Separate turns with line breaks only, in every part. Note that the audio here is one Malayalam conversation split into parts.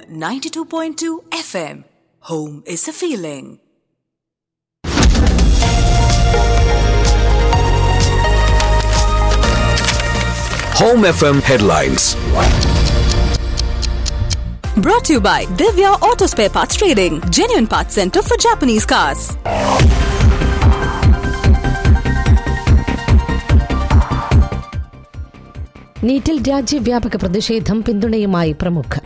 92.2 FM. Home is a feeling.
Home FM headlines.
Brought to you by Divya Auto Spare Parts Trading, genuine parts center for Japanese cars.
നീറ്റിൽ രാജ്യവ്യാപക പ്രതിഷേധം പിന്തുണയുമായി പ്രമുഖർ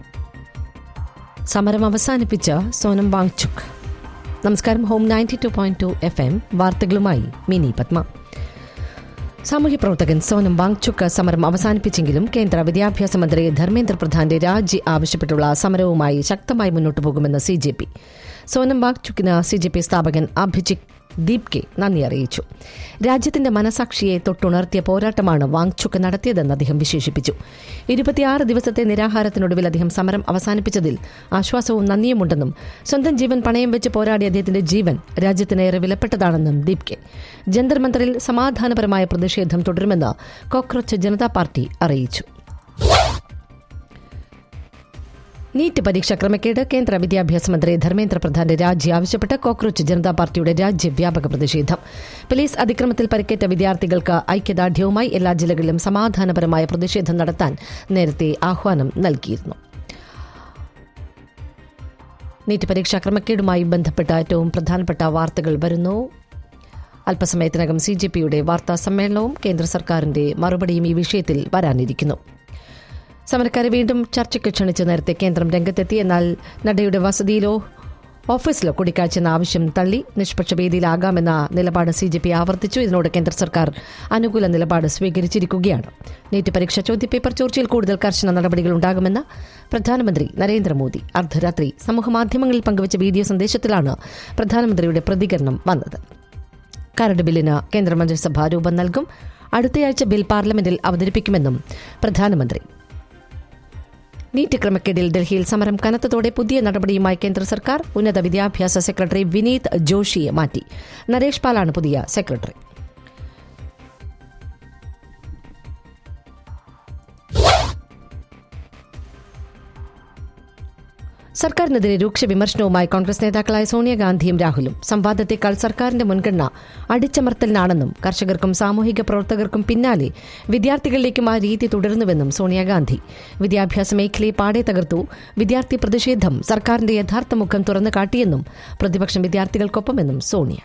സമരം അവസാനിപ്പിച്ച സോനം വാങ്ചുക് നമസ്കാരം ഹോം ninety two point two F M വാർത്തകളുമായി മിനി പത്മ സാമൂഹ്യ പ്രവർത്തകൻ സോനം വാങ്ചുക് സമരം അവസാനിപ്പിച്ചെങ്കിലും കേന്ദ്ര വിദ്യാഭ്യാസ മന്ത്രി ധർമ്മേന്ദ്ര പ്രധാന്റെ രാജി ആവശ്യപ്പെട്ടുള്ള സമരവുമായി ശക്തമായി മുന്നോട്ടു പോകുമെന്ന് സി ജെ പി സോനം വാങ്ചുക്കിന് സി ജെ പി സ്ഥാപകൻ അഭിജിത് ദീപ് കെ നന്ദി അറിയിച്ചു രാജ്യത്തിന്റെ മനസാക്ഷിയെ തൊട്ടുണർത്തിയ പോരാട്ടമാണ് വാങ്ചുക്ക് നടത്തിയതെന്ന് അദ്ദേഹം വിശേഷിപ്പിച്ചു ഇരുപത്തിയാറ് ദിവസത്തെ നിരാഹാരത്തിനൊടുവിൽ അദ്ദേഹം സമരം അവസാനിപ്പിച്ചതിൽ ആശ്വാസവും നന്ദിയുമുണ്ടെന്നും സ്വന്തം ജീവൻ പണയം വെച്ച് പോരാടിയ അദ്ദേഹത്തിന്റെ ജീവൻ രാജ്യത്തിനേറെ വിലപ്പെട്ടതാണെന്നും ദീപ് കെ ജന്തർ മന്ദറിൽ സമാധാനപരമായ പ്രതിഷേധം തുടരുമെന്ന് കോക്രോച്ച് ജനതാ പാർട്ടി അറിയിച്ചു നീറ്റ് പരീക്ഷാ ക്രമക്കേട് കേന്ദ്ര വിദ്യാഭ്യാസ മന്ത്രി ധർമ്മേന്ദ്ര പ്രധാന്റെ രാജി ആവശ്യപ്പെട്ട് കോക്രോച്ച് ജനതാ പാർട്ടിയുടെ രാജ്യവ്യാപക പ്രതിഷേധം പോലീസ് അതിക്രമത്തിൽ പരിക്കേറ്റ വിദ്യാർത്ഥികൾക്ക് ഐക്യദാർഢ്യവുമായി എല്ലാ ജില്ലകളിലും സമാധാനപരമായ പ്രതിഷേധം നടത്താൻ നേരത്തെ ആഹ്വാനം നൽകിയിരുന്നു നീറ്റ് പരീക്ഷാ ക്രമക്കേടുമായി ബന്ധപ്പെട്ട ഏറ്റവും പ്രധാനപ്പെട്ട വാർത്തകൾ വരുന്നു അല്പസമയത്തിനകം സി ജെ പിയുടെ വാർത്താ സമ്മേളനവും കേന്ദ്ര സർക്കാരിന്റെ മറുപടിയും ഈ വിഷയത്തിൽ വരാനിരിക്കുന്നു സമരക്കാരെ വീണ്ടും ചർച്ചയ്ക്ക് ക്ഷണിച്ച് നേരത്തെ കേന്ദ്രം രംഗത്തെത്തി എന്നാൽ നഡ്ഡയുടെ വസതിയിലോ ഓഫീസിലോ കൂടിക്കാഴ്ച എന്ന ആവശ്യം തള്ളി നിഷ്പക്ഷ വേദിയിലാകാമെന്ന നിലപാട് സി ജെ പി ആവർത്തിച്ചു ഇതിനോട് കേന്ദ്ര സർക്കാർ അനുകൂല നിലപാട് സ്വീകരിച്ചിരിക്കുകയാണ് നീറ്റ് പരീക്ഷ ചോദ്യപേപ്പർ ചോർച്ചയിൽ കൂടുതൽ കർശന നടപടികൾ ഉണ്ടാകുമെന്ന് പ്രധാനമന്ത്രി നരേന്ദ്രമോദി അർദ്ധരാത്രി സമൂഹമാധ്യമങ്ങളിൽ പങ്കുവച്ച വീഡിയോ സന്ദേശത്തിലാണ് പ്രധാനമന്ത്രിയുടെ പ്രതികരണം വന്നത് കരട് ബില്ലിന് കേന്ദ്രമന്ത്രിസഭ രൂപം നൽകും അടുത്തയാഴ്ച ബിൽ പാർലമെന്റിൽ അവതരിപ്പിക്കുമെന്നും പ്രധാനമന്ത്രി നീറ്റ് ക്രമക്കേടിൽ ഡൽഹിയിൽ സമരം കനത്തതോടെ പുതിയ നടപടിയുമായി കേന്ദ്ര സർക്കാർ ഉന്നത വിദ്യാഭ്യാസ സെക്രട്ടറി വിനീത് ജോഷിയെ മാറ്റി നരേഷ് പാലാണ് പുതിയ സെക്രട്ടറി സർക്കാരിനെതിരെ രൂക്ഷ വിമർശനവുമായി കോൺഗ്രസ് നേതാക്കളായ സോണിയാഗാന്ധിയും രാഹുലും സംവാദത്തെക്കാൾ സർക്കാരിന്റെ മുൻഗണന അടിച്ചമർത്തലിനാണെന്നും കർഷകർക്കും സാമൂഹിക പ്രവർത്തകർക്കും പിന്നാലെ വിദ്യാർത്ഥികളിലേക്കും ആ രീതി തുടരുന്നുവെന്നും സോണിയാഗാന്ധി വിദ്യാഭ്യാസ മേഖലയെ പാടെ തകർത്തു വിദ്യാർത്ഥി പ്രതിഷേധം സർക്കാരിന്റെ യഥാർത്ഥ മുഖം തുറന്നു കാട്ടിയെന്നും പ്രതിപക്ഷം വിദ്യാർത്ഥികൾക്കൊപ്പമെന്നും സോണിയ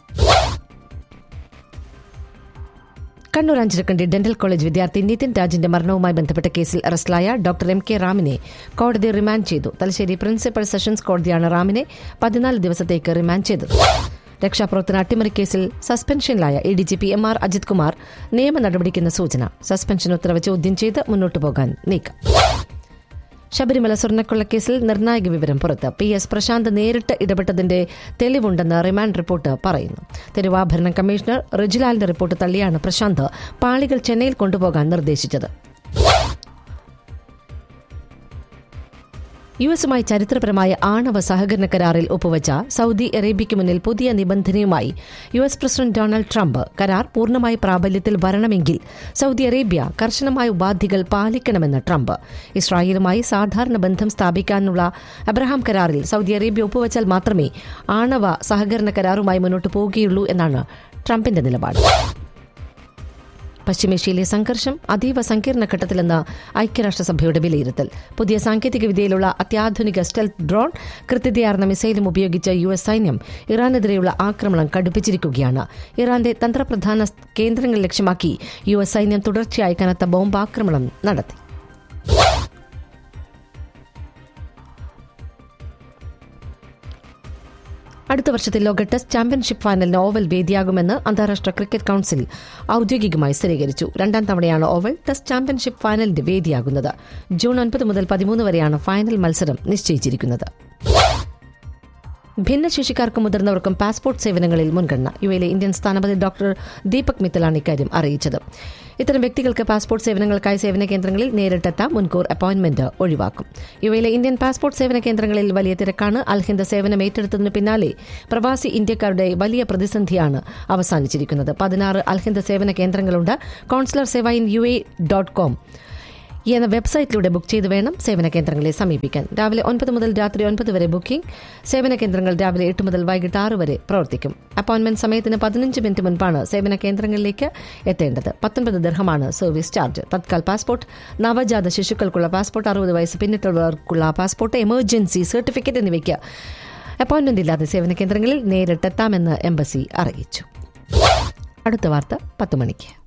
കണ്ണൂർ അഞ്ചരക്കണ്ടി ഡെന്റൽ കോളേജ് വിദ്യാർത്ഥി നിതിൻ രാജിന്റെ മരണവുമായി ബന്ധപ്പെട്ട കേസിൽ അറസ്റ്റിലായ ഡോക്ടർ എം കെ റാമിനെ കോടതി റിമാൻഡ് ചെയ്തു തലശ്ശേരി പ്രിൻസിപ്പൽ സെഷൻസ് കോടതിയാണ് റാമിനെ പതിനാല് ദിവസത്തേക്ക് റിമാൻഡ് ചെയ്തത് രക്ഷാപ്രവർത്തന അട്ടിമറി കേസിൽ സസ്പെൻഷനിലായ A D G P M R Ajith Kumar നിയമ നടപടിക്കുന്ന സൂചന സസ്പെൻഷൻ ഉത്തരവ് ചോദ്യം ചെയ്ത് മുന്നോട്ടു പോകാൻ നീക്കം ശബരിമല സ്വർണ്ണക്കൊള്ളക്കേസിൽ നിർണായക വിവരം പുറത്ത് പി എസ് പ്രശാന്ത് നേരിട്ട് ഇടപെട്ടതിന്റെ തെളിവുണ്ടെന്ന് റിമാൻഡ് റിപ്പോർട്ട് പറയുന്നു തിരുവാഭരണ കമ്മീഷണർ റിജിലാലിന്റെ റിപ്പോർട്ട് തള്ളിയാണ് പ്രശാന്ത് പാളികൾ ചെന്നൈയിൽ കൊണ്ടുപോകാൻ നിർദ്ദേശിച്ചത് യു എസുമായി ചരിത്രപരമായ ആണവ സഹകരണ കരാറിൽ ഒപ്പുവച്ച സൗദി അറേബ്യയ്ക്ക് മുന്നിൽ പുതിയ നിബന്ധനയുമായി U S president Donald Trump കരാർ പൂർണ്ണമായി പ്രാബല്യത്തിൽ വരണമെങ്കിൽ സൗദി അറേബ്യ കർശനമായ ഉപാധികൾ പാലിക്കണമെന്ന് ട്രംപ് ഇസ്രായേലുമായി സാധാരണ ബന്ധം സ്ഥാപിക്കാനുള്ള അബ്രഹാം കരാറിൽ സൗദി അറേബ്യ ഒപ്പുവച്ചാൽ മാത്രമേ ആണവ സഹകരണ കരാറുമായി മുന്നോട്ട് പോവുകയുള്ളൂ എന്നാണ് ട്രംപിന്റെ നിലപാട് പശ്ചിമേഷ്യയിലെ സംഘർഷം അതീവ സങ്കീർണ ഘട്ടത്തിലെന്ന് ഐക്യരാഷ്ട്രസഭയുടെ വിലയിരുത്തൽ പുതിയ സാങ്കേതിക വിദ്യയിലുള്ള അത്യാധുനിക സ്റ്റെൽത്ത് ഡ്രോൺ കൃത്യതയാർന്ന മിസൈലും ഉപയോഗിച്ച യു എസ് സൈന്യം ഇറാനെതിരെയുള്ള ആക്രമണം കടുപ്പിച്ചിരിക്കുകയാണ് ഇറാന്റെ തന്ത്രപ്രധാന കേന്ദ്രങ്ങൾ ലക്ഷ്യമാക്കി യു എസ് സൈന്യം തുടർച്ചയായി കനത്ത ബോംബാക്രമണം നടത്തി അടുത്ത വർഷത്തെ ലോക ടെസ്റ്റ് ചാമ്പ്യൻഷിപ്പ് ഫൈനലിന് ഓവൽ വേദിയാകുമെന്ന് അന്താരാഷ്ട്ര ക്രിക്കറ്റ് കൌൺസിൽ ഔദ്യോഗികമായി സ്ഥിരീകരിച്ചു രണ്ടാം തവണയാണ് ഓവൽ ടെസ്റ്റ് ചാമ്പ്യൻഷിപ്പ് ഫൈനലിന്റെ വേദിയാകുന്നത് ജൂൺ ഒൻപത് മുതൽ പതിമൂന്ന് വരെയാണ് ഫൈനൽ മത്സരം നിശ്ചയിച്ചിരിക്കുന്നത് ഭിന്നശേഷിക്കാർക്കും മുതിർന്നവർക്കും പാസ്പോർട്ട് സേവനങ്ങളിൽ മുൻഗണന യു എയിലെ ഇന്ത്യൻ സ്ഥാനപതി ഡോക്ടർ ദീപക് മിത്തലാണ് ഇക്കാര്യം അറിയിച്ചത് ഇത്തരം വ്യക്തികൾക്ക് പാസ്പോർട്ട് സേവനങ്ങൾക്കായി സേവന കേന്ദ്രങ്ങളിൽ നേരിട്ടെത്താം മുൻകൂർ അപ്പോയിന്റ്മെന്റ് ഒഴിവാക്കും യു എയിലെ ഇന്ത്യൻ പാസ്പോർട്ട് സേവന കേന്ദ്രങ്ങളിൽ വലിയ തിരക്കാണ് അൽഹിന്ദ് സേവനം ഏറ്റെടുത്തതിന് പിന്നാലെ പ്രവാസി ഇന്ത്യക്കാരുടെ വലിയ പ്രതിസന്ധിയാണ് അവസാനിച്ചിരിക്കുന്നത് പതിനാറ് അൽഹിന്ദ് സേവന കേന്ദ്രങ്ങളുണ്ട് consular Seva in U A dot com എന്ന വെബ്സൈറ്റിലൂടെ ബുക്ക് ചെയ്ത് വേണം സേവന കേന്ദ്രങ്ങളെ സമീപിക്കാൻ രാവിലെ ഒൻപത് മുതൽ രാത്രി ഒൻപത് വരെ ബുക്കിംഗ് സേവന കേന്ദ്രങ്ങൾ രാവിലെ എട്ട് മുതൽ വൈകിട്ട് ആറ് വരെ പ്രവർത്തിക്കും അപ്പോയിന്റ്മെന്റ് സമയത്തിന് പതിനഞ്ച് മിനിറ്റ് മുൻപാണ് സേവന കേന്ദ്രങ്ങളിലേക്ക് എത്തേണ്ടത് പത്തൊൻപത് ദർഹമാണ് സർവീസ് ചാർജ് തത്കാൽ പാസ്പോർട്ട് നവജാത ശിശുക്കൾക്കുള്ള പാസ്പോർട്ട് അറുപത് വയസ്സ് പിന്നിട്ടുള്ളവർക്കുള്ള പാസ്പോർട്ട് എമർജൻസി സർട്ടിഫിക്കറ്റ് എന്നിവയ്ക്ക് അപ്പോയിന്റ്മെന്റ് ഇല്ലാതെ സേവന കേന്ദ്രങ്ങളിൽ നേരിട്ടെത്താമെന്ന് എംബസി അറിയിച്ചു അടുത്ത വാർത്ത പത്ത് മണിക്ക്